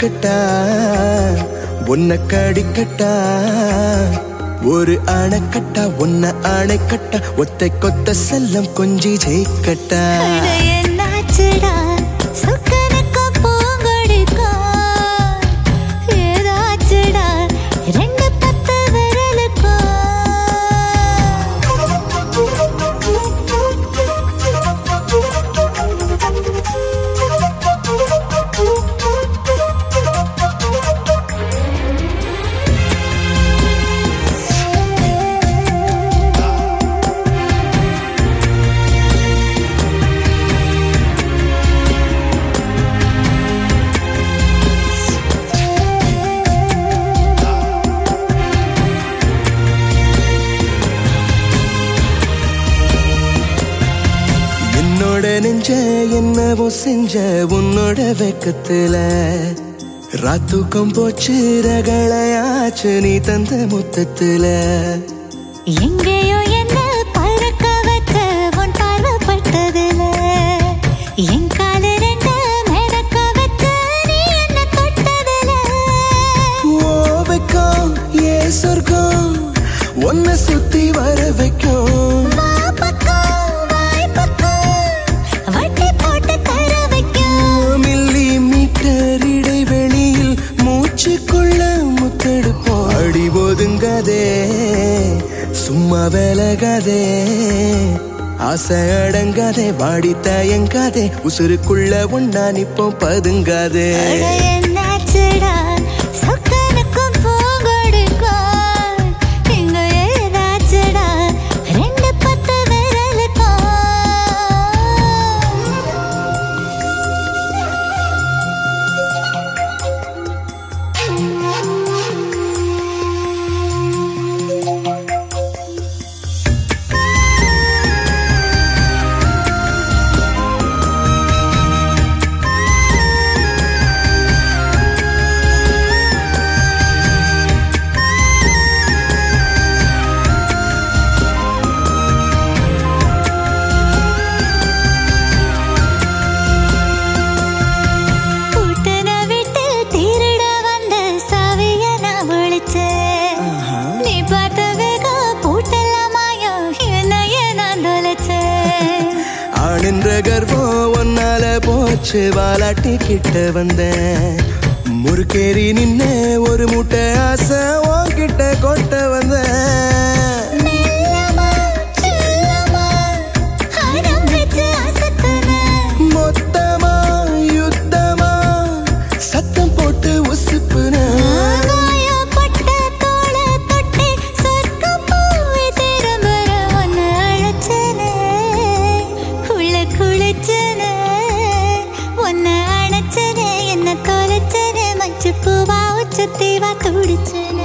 அணைக்கட்டா உன்னை கடிக்கட்டா ஒரு அணைக்கட்டா உன்னை அணைக்கட்டா ஒத்தை கொத்த செல்லம் கொஞ்சி ஜெயிக்கட்டா அட என்னாச்சுடா சொக்கனுக்கும் பூங்கொடிக்கும் ஏதாச்சுடா ரெண்டு பத்து விரலுக்கும் என்னோட நெஞ்ச என்னவோ செஞ்ச உன்னோட வெக்கத்துல ராத்தூக்கம் போச்சு ரகளையாச்சு நீ தந்த முத்தத்துல எங்கேயோ என்ன பறக்க வச்ச உன் பார்வைப்பட்டதுல என் காலு ரெண்டு மிதக்க வச்ச நீ என்ன தொட்டதுல ஓ வைக்கும் ஏ சொர்க்கம் உன்னை சுத்தி வர வைக்கும் வா பக்கம், வாய் பக்கம், வட்டி போட்டு தர வைக்கும் மில்லி மீட்டர் இடைவெளியில் மூச்சுக்குள்ள முத்தெடுப்போம் அடி ஒதுங்காதே சும்மா விலகாதே ஆசை அடங்காதே வாடி தயங்காதே உசுருக்குள்ள ஒன்னா நிப்போம் பதுங்காதே அட என்னாச்சுடா சொக்கனுக்கும் பூங்கொடிக்கும் இங்க ஏதாச்சுடா ரெண்டு பத்து விரலுக்கும் பூட்டின வீட்டில் திருட வந்த சாவிய நான் ஒளிச்சேன். நீ பார்த்த வேகம் பூட்டெல்லாம் மாயம், என்னைய நான் தொலைச்சேன். ஆணின்ற கர்வம் ஒன்னால போச்சு வாலாட்டி கிட்ட வந்தேன் முறுக்கேறி நின்ன ஒரு மூட்டை ஆசை உன்கிட்ட கொட்ட வந்தேன் மெல்லமா, செல்லமா, அடம் வச்சு அசத்துனேன். மொத்தமா யுத்தமா சத்தம் போட்டு உசுப்புன காயப்பட்ட தோளை தொட்டு சொர்க்கம் போய் திரும்புற உன்னை அழைச்சனே. உள்ள குளிச்சனே. உன்னை அணைச்சனே, என்னை தொலைச்சனே. மஞ்சள் பூவா உச்சத்தீவா துடிச்சனே